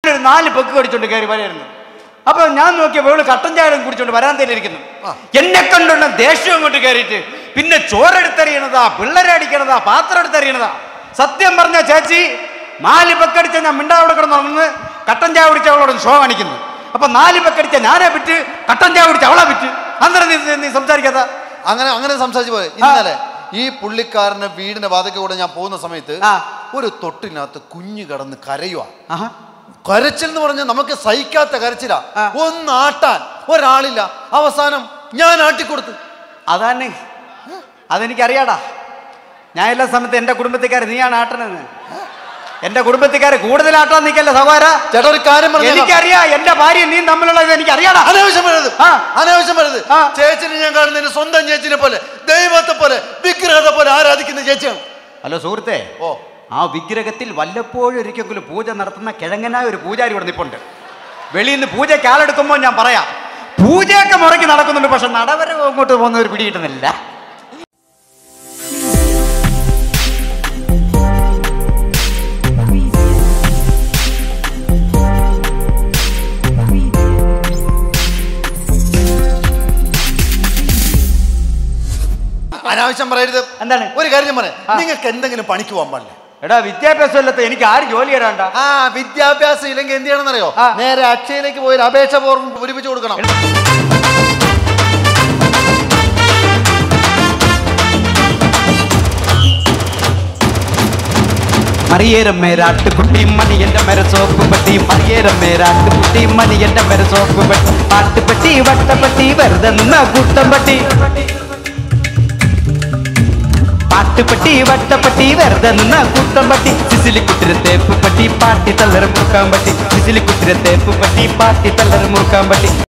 ഒരു നാല് പെക്ക് കടിച്ചോണ്ട് കയറി വരായിരുന്നു അപ്പൊ ഞാൻ നോക്കിയപ്പോൾ ഇവള് കട്ടൻ ചായം കുടിച്ചോണ്ട് വരാന്തയിലിരിക്കുന്നു എന്നെ കണ്ടുള്ള ദേഷ്യം അങ്ങോട്ട് കയറിയിട്ട് പിന്നെ ചോറെടുത്തെറിയണതാ പിള്ളേരെ അടിക്കണതാ പാത്രം എടുത്തെറിയണതാ സത്യം പറഞ്ഞ ചേച്ചി നാല് പെക്കടിച്ച ഞാൻ മിണ്ടാവിടെ കിടന്നുറങ്ങുന്നു കട്ടൻ ചായ കുടിച്ച അവളോട് ഷോ കാണിക്കുന്നു അപ്പൊ നാല് പെക്കടിച്ച ഞാനെ വിറ്റ് കട്ടൻ ചായ കുടിച്ച അവളെ വിറ്റ് അന്നേരം നീ- നീ സംസാരിക്കാത്ത അങ്ങനെ അങ്ങനെ സംസാരിച്ചു പോലെ ഇന്നലെ ഈ പുള്ളിക്കാരന്റെ വീടിന്റെ വാതക കൂടെ ഞാൻ പോകുന്ന സമയത്ത് ആ. ഒരു തൊട്ടിനകത്ത് കുഞ്ഞു കിടന്ന് കരയുക ആഹാ കരച്ചിൽ എന്ന് പറഞ്ഞാൽ നമുക്ക് സഹിക്കാത്ത കരച്ചിലാ ആ. ഒന്ന് ആട്ടാൻ ഒരാളില്ല അവസാനം ഞാൻ ആട്ടിക്കൊടുത്തു അതാണ് അതെനിക്കറിയാടാ ഞാൻ എല്ലാ സമയത്ത് എൻ്റെ കുടുംബത്തിക്കാർ നീയാണ് ആട്ടണെന്ന് എൻ്റെ കുടുംബത്തിക്കാർ കൂടുതൽ ആട്ടാൻ നിൽക്കല്ല സഹോദര ചേട്ടാ ഒരു കാര്യം പറഞ്ഞു എനിക്കറിയാം എൻ്റെ ഭാര്യ നീ തമ്മിലുള്ള ഇത് എനിക്കറിയാടാ അനാവശ്യം പറയരുത് ആ. അനാവശ്യം പറയരുത് ആ. ചേച്ചിനെ ഞാൻ കാണുന്നതിന് സ്വന്തം ചേച്ചിനെ പോലെ ദൈവത്തെ പോലെ വിഗ്രഹത്തെ പോലെ ആരാധിക്കുന്ന ചേച്ചിയാണ് ഹലോ സുഹൃത്തെ ഓ ആ വിഗ്രഹത്തിൽ വല്ലപ്പോഴും ഒരിക്കലും പൂജ നടത്തുന്ന കിഴങ്ങനായ ഒരു പൂജാരി ഇവിടെ നിൽപ്പുണ്ട് വെളിയിൽ നിന്ന് പൂജയ്ക്ക് ആളെടുക്കുമ്പോൾ ഞാൻ പറയാം പൂജയൊക്കെ മുറയ്ക്ക് നടക്കുന്നുണ്ട് പക്ഷെ നടവരെ അങ്ങോട്ട് പോകുന്ന ഒരു പിടി കിട്ടുന്നില്ല അനാവശ്യം പറയരുത് എന്താണ്? ഒരു കാര്യം ഞാൻ പറയാം ആ. നിങ്ങൾക്ക് എന്തെങ്കിലും പണിക്ക് പോകാൻ പാടില്ല എടാ വിദ്യാഭ്യാസം ഇല്ലാത്ത എനിക്ക് ആര് ജോലി തരാണ്ട ആ വിദ്യാഭ്യാസം ഇല്ലെങ്കിൽ എന്ത് ചെയ്യണമെന്നറിയോ ആ. നേരെ അക്ഷയയിലേക്ക് പോയി ഒരു അപേക്ഷ ഫോർം പൂരിപ്പിച്ചു കൊടുക്കണം മറിയേരം മേരാട്ടുകുട്ടി മണി എന്റെ മര സോപ്പ് പട്ടി മറിയേരം മേരാട്ടുകുട്ടി മണി എന്റെ മര സോപ്പ് പട്ടി പാട്ടുപട്ടി വട്ടപ്പട്ടി വെറുതെ നിന്ന കൂട്ടം പട്ടി പാട്ടുപട്ടി വട്ടപ്പട്ടി വെറുതെ നിന്ന കൂട്ടം പട്ടി സിസിലി കുത്തിര തേപ്പ് പട്ടി പാട്ടി തള്ളറ് മൂക്കാൻ പട്ടി സിസിലി കുത്തിര തേപ്പ് പട്ടി പാട്ടി തള്ളറ് മൂക്കാൻ പട്ടി